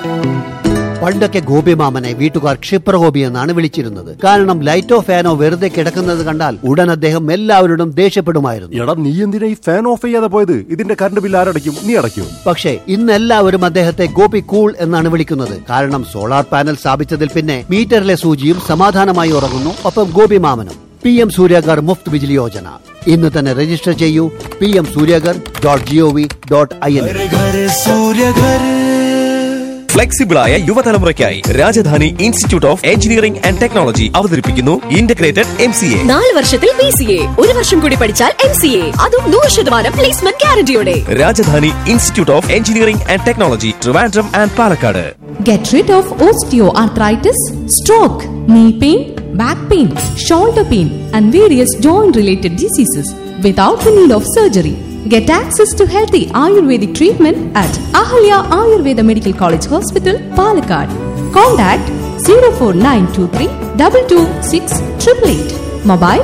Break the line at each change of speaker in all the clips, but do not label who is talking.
പണ്ടൊക്കെ ഗോപിമാമനെ വീട്ടുകാർ ക്ഷിപ്രഗോപി എന്നാണ് വിളിച്ചിരുന്നത് കാരണം ലൈറ്റോ ഫാനോ വെറുതെ കിടക്കുന്നത് കണ്ടാൽ ഉടൻ അദ്ദേഹം എല്ലാവരോടും ദേഷ്യപ്പെടുമായിരുന്നു
എടാ നീ എന്തിനാ ഈ ഫാൻ ഓഫ് ചെയ്യാതെ പോയത് ഇതിന്റെ കറണ്ട് ബില്ല് ആരടയ്ക്കും നീ അടയ്ക്കും
പക്ഷേ ഇന്ന് എല്ലാവരും അദ്ദേഹത്തെ ഗോപി കൂൾ എന്നാണ് വിളിക്കുന്നത് കാരണം സോളാർ പാനൽ സ്ഥാപിച്ചതിൽ പിന്നെ മീറ്ററിലെ സൂചിയും സമാധാനമായി ഉറങ്ങുന്നു ഒപ്പം ഗോപിമാമനും പി എം സൂര്യഗർ മുഫ്ത് ബിജിലി യോജന ഇന്ന് തന്നെ രജിസ്റ്റർ ചെയ്യൂ P M Surya Ghar dot G O V dot I N
ഫ്ലെക്സിബിളായ യുവതലമുറയ്ക്കായി Rajadhani institute of engineering and technology അവതരിപ്പിക്കുന്നു ഇന്റഗ്രേറ്റഡ് എം സി എ
നാല് വർഷത്തിൽ പി സി എ ഒരു വർഷം കൂടി പഠിച്ചാൽ എം സി എ അതും നൂറ് ശതമാനം പ്ലേസ്മെന്റ് ഗ്യാരണ്ടിയോടെ
Rajadhani institute of engineering and technology Trivandrum and Palakkad
Get rid of osteoarthritis, stroke, knee pain, back pain, shoulder pain, and various joint related diseases without the need of surgery. Get access to healthy Ayurvedic treatment at Ahalya Ayurveda Medical College Hospital, Palakkad. Contact 04923 226 888. Mobile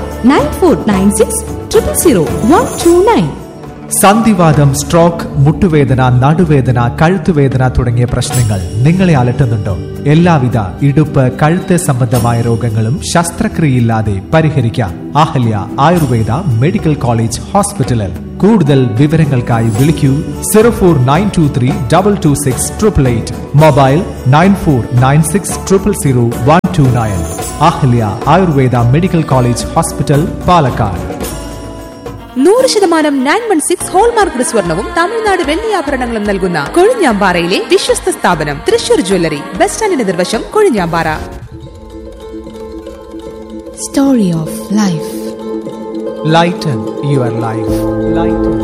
9496 000 129.
സന്ധിവാദം stroke മുട്ടുവേദന നടുവേദന കഴുത്തുവേദന തുടങ്ങിയ പ്രശ്നങ്ങൾ നിങ്ങളെ അലട്ടുന്നുണ്ടോ എല്ലാവിധ ഇടുപ്പ് കഴുത്ത് സംബന്ധമായ രോഗങ്ങളും ശസ്ത്രക്രിയയില്ലാതെ പരിഹരിക്കാം അഹല്യ ആയുർവേദ മെഡിക്കൽ കോളേജ് ഹോസ്പിറ്റലിൽ കൂടുതൽ വിവരങ്ങൾക്കായി വിളിക്കൂ zero four nine two three double two six triple eight mobile nine four nine six triple zero one two nine Ahalya Ayurveda medical college hospital Palakkad
നൂറ് ശതമാനം നയൻ വൺ സിക്സ് ഹോൾമാർക്ക് സ്വർണവും തമിഴ്നാട് വെള്ളിയാഭരണങ്ങളും നൽകുന്ന കൊഴിഞ്ഞാമ്പാറയിലെ വിശ്വസ്ത സ്ഥാപനം തൃശൂർ ജ്വല്ലറി ബസ് സ്റ്റാൻഡിന് നിർവശം Kozhinjampara
Story of Life.
Lighten your life lighten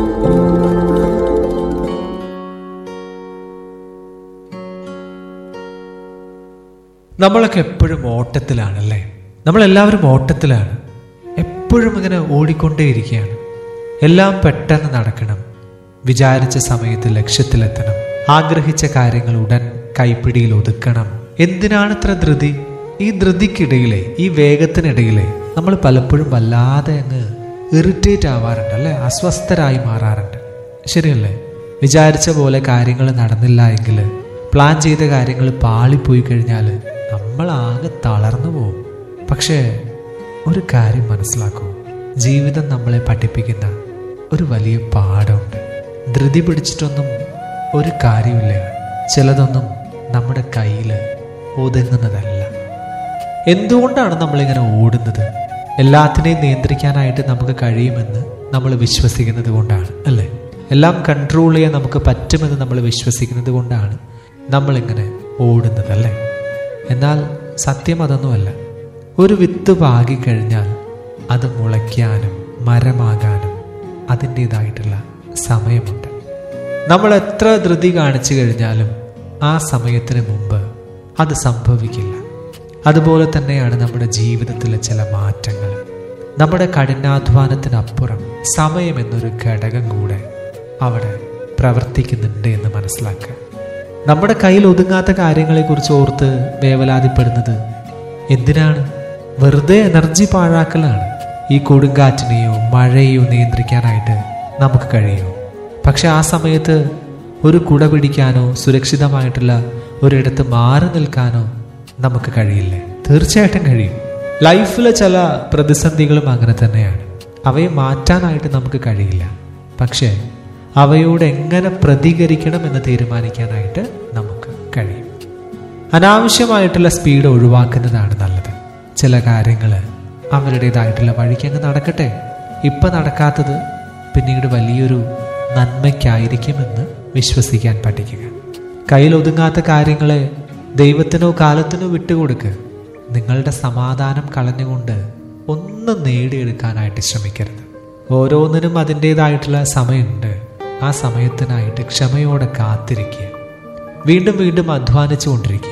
നമ്മളൊക്കെ എപ്പോഴും ഓട്ടത്തിലാണല്ലേ നമ്മളെല്ലാവരും ഓട്ടത്തിലാണ് എപ്പോഴും ഇങ്ങനെ ഓടിക്കൊണ്ടേയിരിക്കുകയാണ് എല്ലാം പെട്ടെന്ന് നടക്കണം വിചാരിച്ച സമയത്ത് ലക്ഷ്യത്തിലെത്തണം ആഗ്രഹിച്ച കാര്യങ്ങൾ ഉടൻ കൈപ്പിടിയിൽ ഒതുക്കണം എന്തിനാണ് ഇത്ര ധൃതി ഈ ധൃതിക്കിടയിലെ ഈ വേഗത്തിനിടയിലെ നമ്മൾ പലപ്പോഴും വല്ലാതെ അങ്ങ് ഇറിറ്റേറ്റ് ആവാറുണ്ട് അല്ലെ അസ്വസ്ഥരായി മാറാറുണ്ട് ശരിയല്ലേ വിചാരിച്ച പോലെ കാര്യങ്ങൾ നടന്നില്ല എങ്കിൽ പ്ലാൻ ചെയ്ത കാര്യങ്ങൾ പാളിപ്പോയി കഴിഞ്ഞാൽ നമ്മൾ ആകെ തളർന്നു പോകും പക്ഷേ ഒരു കാര്യം മനസ്സിലാക്കൂ ജീവിതം നമ്മളെ പഠിപ്പിക്കുന്ന ഒരു വലിയ പാഠമുണ്ട് ധൃതി പിടിച്ചിട്ടൊന്നും ഒരു കാര്യമില്ല ചിലതൊന്നും നമ്മുടെ കയ്യിൽ ഒതുങ്ങുന്നതല്ല എന്തുകൊണ്ടാണ് നമ്മളിങ്ങനെ ഓടുന്നത് എല്ലാത്തിനെയും നിയന്ത്രിക്കാനായിട്ട് നമുക്ക് കഴിയുമെന്ന് നമ്മൾ വിശ്വസിക്കുന്നത് കൊണ്ടാണ് അല്ലേ എല്ലാം കൺട്രോൾ ചെയ്യാൻ നമുക്ക് പറ്റുമെന്ന് നമ്മൾ വിശ്വസിക്കുന്നത് കൊണ്ടാണ് നമ്മളിങ്ങനെ ഓടുന്നത് അല്ലേ എന്നാൽ സത്യം അതൊന്നുമല്ല ഒരു വിത്ത് പാകിക്കഴിഞ്ഞാൽ അത് മുളയ്ക്കാനും മരമാകാനും അതിൻ്റെതായിട്ടുള്ള സമയമുണ്ട് നമ്മൾ എത്ര ധൃതി കാണിച്ചു കഴിഞ്ഞാലും ആ സമയത്തിന് മുമ്പ് അത് സംഭവിക്കില്ല അതുപോലെ തന്നെയാണ് നമ്മുടെ ജീവിതത്തിലെ ചില മാറ്റങ്ങൾ നമ്മുടെ കഠിനാധ്വാനത്തിനപ്പുറം സമയം എന്നൊരു ഘടകം കൂടെ അവിടെ പ്രവർത്തിക്കുന്നുണ്ട് എന്ന് മനസ്സിലാക്കുക നമ്മുടെ കയ്യിൽ ഒതുങ്ങാത്ത കാര്യങ്ങളെക്കുറിച്ച് ഓർത്ത് വേവലാതിപ്പെടുന്നത് എന്തിനാണ് വെറുതെ എനർജി പാഴാക്കലാണ് ഈ കൊടുങ്കാറ്റിനെയോ മഴയെയോ നിയന്ത്രിക്കാനായിട്ട് നമുക്ക് കഴിയും പക്ഷെ ആ സമയത്ത് ഒരു കുട പിടിക്കാനോ സുരക്ഷിതമായിട്ടുള്ള ഒരിടത്ത് മാറി നിൽക്കാനോ നമുക്ക് കഴിയില്ലേ തീർച്ചയായിട്ടും കഴിയും ലൈഫിലെ ചില പ്രതിസന്ധികളും അങ്ങനെ തന്നെയാണ് അവയെ മാറ്റാനായിട്ട് നമുക്ക് കഴിയില്ല പക്ഷേ അവയോട് എങ്ങനെ പ്രതികരിക്കണം എന്ന് തീരുമാനിക്കാനായിട്ട് നമുക്ക് കഴിയും അനാവശ്യമായിട്ടുള്ള സ്പീഡ് ഒഴിവാക്കുന്നതാണ് നല്ലത് ചില കാര്യങ്ങൾ അവരുടേതായിട്ടുള്ള വഴിക്ക് അങ്ങ് നടക്കട്ടെ ഇപ്പം നടക്കാത്തത് പിന്നീട് വലിയൊരു നന്മയ്ക്കായിരിക്കുമെന്ന് വിശ്വസിക്കാൻ പഠിക്കുക കയ്യിൽ ഒതുങ്ങാത്ത കാര്യങ്ങളെ ദൈവത്തിനോ കാലത്തിനോ വിട്ടുകൊടുക്കുക നിങ്ങളുടെ സമാധാനം കളഞ്ഞുകൊണ്ട് ഒന്നും നേടിയെടുക്കാനായിട്ട് ശ്രമിക്കരുത് ഓരോന്നിനും അതിൻ്റെതായിട്ടുള്ള സമയമുണ്ട് ആ സമയത്തിനായിട്ട് ക്ഷമയോടെ കാത്തിരിക്കുക വീണ്ടും വീണ്ടും അധ്വാനിച്ചു കൊണ്ടിരിക്കുക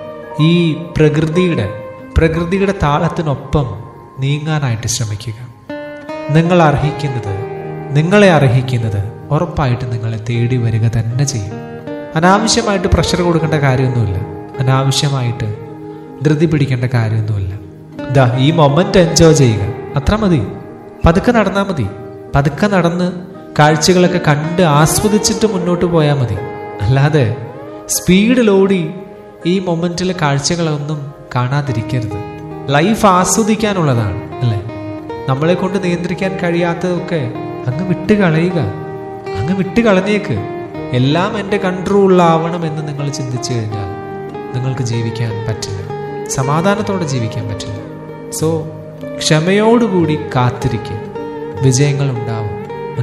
ഈ പ്രകൃതിയുടെ പ്രകൃതിയുടെ താളത്തിനൊപ്പം നീങ്ങാനായിട്ട് ശ്രമിക്കുക നിങ്ങൾ അർഹിക്കുന്നത് നിങ്ങളെ അർഹിക്കുന്നത് ഉറപ്പായിട്ട് നിങ്ങളെ തേടി വരിക തന്നെ ചെയ്യും അനാവശ്യമായിട്ട് പ്രഷർ കൊടുക്കേണ്ട കാര്യമൊന്നുമില്ല അനാവശ്യമായിട്ട് ധൃതി പിടിക്കേണ്ട കാര്യമൊന്നുമില്ല ദാ ഈ മൊമെന്റ് എൻജോയ് ചെയ്യുക അത്ര മതി പതുക്കെ നടന്നാൽ മതി പതുക്കെ നടന്ന് കാഴ്ചകളൊക്കെ കണ്ട് ആസ്വദിച്ചിട്ട് മുന്നോട്ട് പോയാൽ മതി അല്ലാതെ സ്പീഡിലോടി ഈ മൊമെന്റിലെ കാഴ്ചകളൊന്നും കാണാതിരിക്കരുത് ലൈഫ് ആസ്വദിക്കാനുള്ളതാണ് അല്ലേ നമ്മളെ കൊണ്ട് നിയന്ത്രിക്കാൻ കഴിയാത്തതൊക്കെ അങ്ങ് വിട്ട് കളയുക അങ്ങ് വിട്ട് കളഞ്ഞേക്ക് എല്ലാം എൻ്റെ കൺട്രോളിലാവണം എന്ന് നിങ്ങൾ ചിന്തിച്ചു കഴിഞ്ഞാൽ നിങ്ങൾക്ക് ജീവിക്കാൻ പറ്റില്ല സമാധാനത്തോടെ ജീവിക്കാൻ പറ്റില്ല സോ ക്ഷമയോടുകൂടി കാത്തിരിക്കുക വിജയങ്ങൾ ഉണ്ടാവും